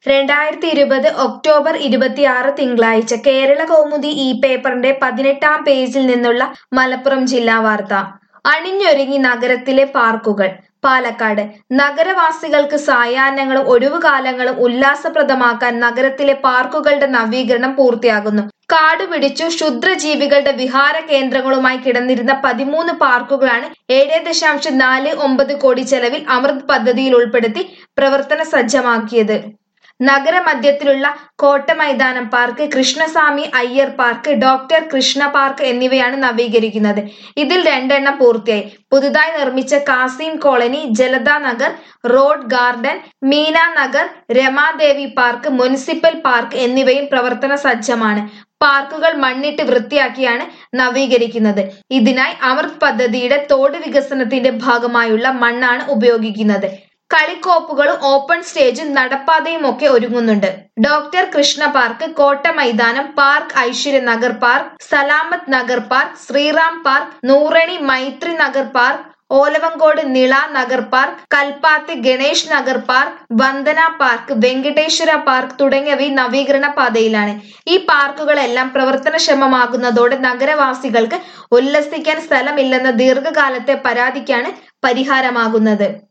രണ്ടായിരത്തി ഇരുപത് ഒക്ടോബർ ഇരുപത്തിയാറ് തിങ്കളാഴ്ച കേരള കൗമുദി ഈ പേപ്പറിന്റെ പതിനെട്ടാം പേജിൽ നിന്നുള്ള മലപ്പുറം ജില്ലാ വാർത്ത അണിഞ്ഞൊരുങ്ങി നഗരത്തിലെ പാർക്കുകൾ പാലക്കാട് നഗരവാസികൾക്ക് സായാഹ്നങ്ങളും ഒഴിവുകാലങ്ങളും ഉല്ലാസപ്രദമാക്കാൻ നഗരത്തിലെ പാർക്കുകളുടെ നവീകരണം പൂർത്തിയാകുന്നു കാടുപിടിച്ചു ക്ഷുദ്രജീവികളുടെ വിഹാര കേന്ദ്രങ്ങളുമായി കിടന്നിരുന്ന പതിമൂന്ന് പാർക്കുകളാണ് ഏഴ് ദശാംശം നാല് ഒമ്പത് കോടി ചെലവിൽ അമൃത് പദ്ധതിയിൽ ഉൾപ്പെടുത്തി പ്രവർത്തന സജ്ജമാക്കിയത് നഗരമധ്യത്തിലുള്ള Kottamaidanam park Krishnaswamy Iyer park doctor Krishna park എന്നിവയാണ് നവീകരിക്കുന്നത് ഇതിൽ രണ്ടെണ്ണം പൂർത്തിയായി പുതുതായി നിർമ്മിച്ച Kasim colony Jalatha Nagar road garden Meena Nagar Ramadevi park municipal park എന്നിവയും പ്രവർത്തന സജ്ജമാണ് പാർക്കുകൾ മണ്ണിട്ട് വൃത്തിയാക്കിയാണ് നവീകരിക്കുന്നത് ഇതിനായി അമൃത് പദ്ധതിയുടെ തോട് വികസനത്തിന്റെ ഭാഗമായുള്ള മണ്ണാണ് ഉപയോഗിക്കുന്നത് കളിക്കോപ്പുകളും ഓപ്പൺ സ്റ്റേജും നടപ്പാതയും ഒക്കെ ഒരുങ്ങുന്നുണ്ട് ഡോക്ടർ കൃഷ്ണ പാർക്ക് കോട്ട മൈതാനം park Aishwarya Nagar park Salamath Nagar park Sreeram park Nurani Maithri Nagar park Olavakkode Nila Nagar park Kalpathi Ganesh Nagar park Vandana park Venkateswara park തുടങ്ങിയവ നവീകരണ പാതയിലാണ് ഈ പാർക്കുകളെല്ലാം പ്രവർത്തനക്ഷമമാകുന്നതോടെ നഗരവാസികൾക്ക് ഉല്ലസിക്കാൻ സ്ഥലമില്ലെന്ന ദീർഘകാലത്തെ പരാതിക്കാണ് പരിഹാരമാകുന്നത്